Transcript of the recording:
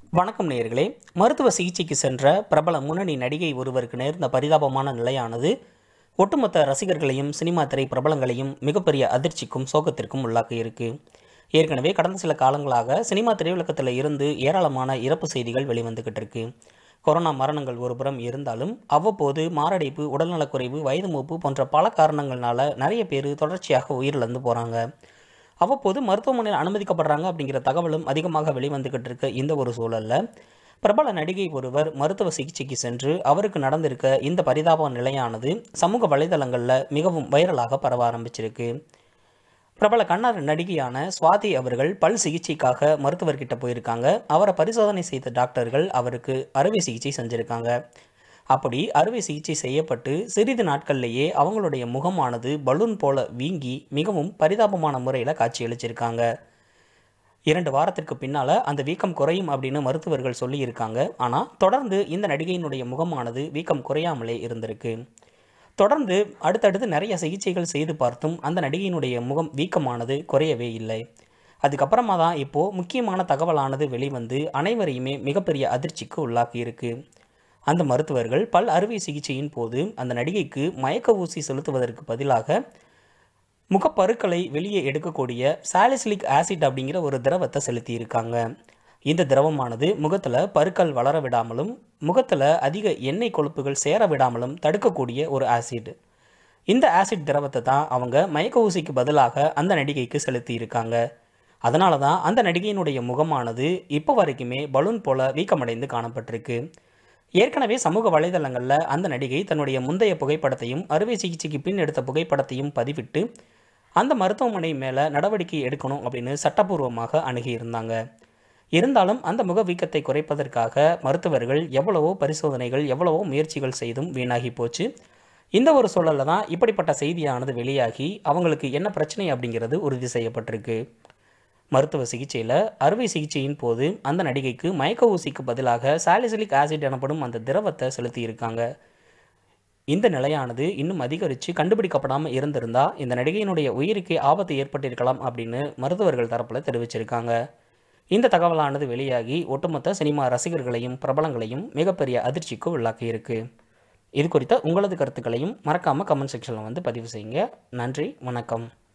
வணக்கம் நேயர்களே மருத்துவ சிகிச்சைக்கு சென்ற பிரபல முன்னணி நடிகை ஒருவருக்கு நேர்ந்த பரிதாபமான நிலையானது ஒட்டுமொத்த ரசிகர்களையும் சினிமா திரை பிரபலங்களையும் மிகப்பெரிய அதிர்ச்சிக்கும் சோகத்திற்கும் உள்ளாக்கி இருக்கு ஏற்கனவே கடந்த சில காலங்களாக சினிமா திரையுலகத்தில் இருந்து ஏராளமான இறப்பு செய்திகள் வெளிவந்துகிட்டு இருக்கு கொரோனா மரணங்கள் ஒருபுறம் இருந்தாலும் அவ்வப்போது மாரடைப்பு உடல்நலக்குறைவு வயது மூப்பு போன்ற பல காரணங்கள்னால நிறைய பேர் தொடர்ச்சியாக உயிரிழந்து போகிறாங்க அவ்வப்போது மருத்துவமனையில் அனுமதிக்கப்படுறாங்க அப்படிங்கிற தகவலும் அதிகமாக வெளிவந்துகிட்டு இருக்க இந்த ஒரு சூழலில் பிரபல நடிகை ஒருவர் மருத்துவ சிகிச்சைக்கு சென்று அவருக்கு நடந்திருக்க இந்த பரிதாப நிலையானது சமூக வலைதளங்களில் மிகவும் வைரலாக பரவ ஆரம்பிச்சிருக்கு பிரபல கண்ணார் நடிகையான சுவாதி அவர்கள் பல் சிகிச்சைக்காக மருத்துவர்கிட்ட போயிருக்காங்க அவரை பரிசோதனை செய்த டாக்டர்கள் அவருக்கு அறுவை சிகிச்சை செஞ்சுருக்காங்க அப்படி அறுவை சிகிச்சை செய்யப்பட்டு சிறிது நாட்கள்லேயே அவங்களுடைய முகமானது பலூன் போல வீங்கி மிகவும் பரிதாபமான முறையில் காட்சியளிச்சிருக்காங்க இரண்டு வாரத்திற்கு பின்னால் அந்த வீக்கம் குறையும் அப்படின்னு மருத்துவர்கள் சொல்லியிருக்காங்க ஆனால் தொடர்ந்து இந்த நடிகையினுடைய முகமானது வீக்கம் குறையாமலே இருந்திருக்கு தொடர்ந்து அடுத்தடுத்து நிறைய சிகிச்சைகள் செய்து பார்த்தும் அந்த நடிகையினுடைய முகம் வீக்கமானது குறையவே இல்லை அதுக்கப்புறமா தான் இப்போது முக்கியமான தகவலானது வெளிவந்து அனைவரையுமே மிகப்பெரிய அதிர்ச்சிக்கு உள்ளாக்கி இருக்கு அந்த மருத்துவர்கள் பல் அறுவை சிகிச்சையின் போது அந்த நடிகைக்கு மயக்க ஊசி செலுத்துவதற்கு பதிலாக முகப்பருக்களை வெளியே எடுக்கக்கூடிய சாலிசிலிக் ஆசிட் அப்படிங்கிற ஒரு திரவத்தை செலுத்தியிருக்காங்க இந்த திரவமானது முகத்தில் பருக்கள் வளர விடாமலும் முகத்தில் அதிக எண்ணெய் கொழுப்புகள் சேர விடாமலும் தடுக்கக்கூடிய ஒரு ஆசிட் இந்த ஆசிட் திரவத்தை தான் அவங்க மயக்க ஊசிக்கு பதிலாக அந்த நடிகைக்கு செலுத்தியிருக்காங்க அதனால தான் அந்த நடிகையினுடைய முகமானது இப்போ வரைக்குமே பலூன் போல வீக்கமடைந்து காணப்பட்டிருக்கு ஏற்கனவே சமூக வலைதளங்களில் அந்த நடிகை தன்னுடைய முந்தைய புகைப்படத்தையும் அறுவை சிகிச்சைக்கு பின் எடுத்த புகைப்படத்தையும் பதிவிட்டு அந்த மருத்துவமனை மேலே நடவடிக்கை எடுக்கணும் அப்படின்னு சட்டப்பூர்வமாக அணுகியிருந்தாங்க இருந்தாலும் அந்த முக வீக்கத்தை குறைப்பதற்காக மருத்துவர்கள் எவ்வளவோ பரிசோதனைகள் எவ்வளவோ முயற்சிகள் செய்தும் வீணாகி போச்சு இந்த ஒரு சூழலில் தான் இப்படிப்பட்ட செய்தியானது வெளியாகி அவங்களுக்கு என்ன பிரச்சனை அப்படிங்கிறது உறுதி செய்யப்பட்டிருக்கு மருத்துவ சிகிச்சையில் அறுவை சிகிச்சையின் போது அந்த நடிகைக்கு மயக்க ஊசிக்கு பதிலாக சாலிசிலிக் ஆசிட் எனப்படும் அந்த திரவத்தை செலுத்தியிருக்காங்க இந்த நிலையானது இன்னும் அதிகரித்து கண்டுபிடிக்கப்படாமல் இருந்திருந்தால் இந்த நடிகையினுடைய உயிருக்கே ஆபத்து ஏற்பட்டிருக்கலாம் அப்படின்னு மருத்துவர்கள் தரப்பில் தெரிவிச்சிருக்காங்க இந்த தகவலானது வெளியாகி ஒட்டுமொத்த சினிமா ரசிகர்களையும் பிரபலங்களையும் மிகப்பெரிய அதிர்ச்சிக்கு உள்ளாக்கியிருக்கு இது குறித்த உங்களது கருத்துக்களையும் மறக்காமல் கமெண்ட் செக்ஷனில் வந்து பதிவு செய்யுங்க நன்றி வணக்கம்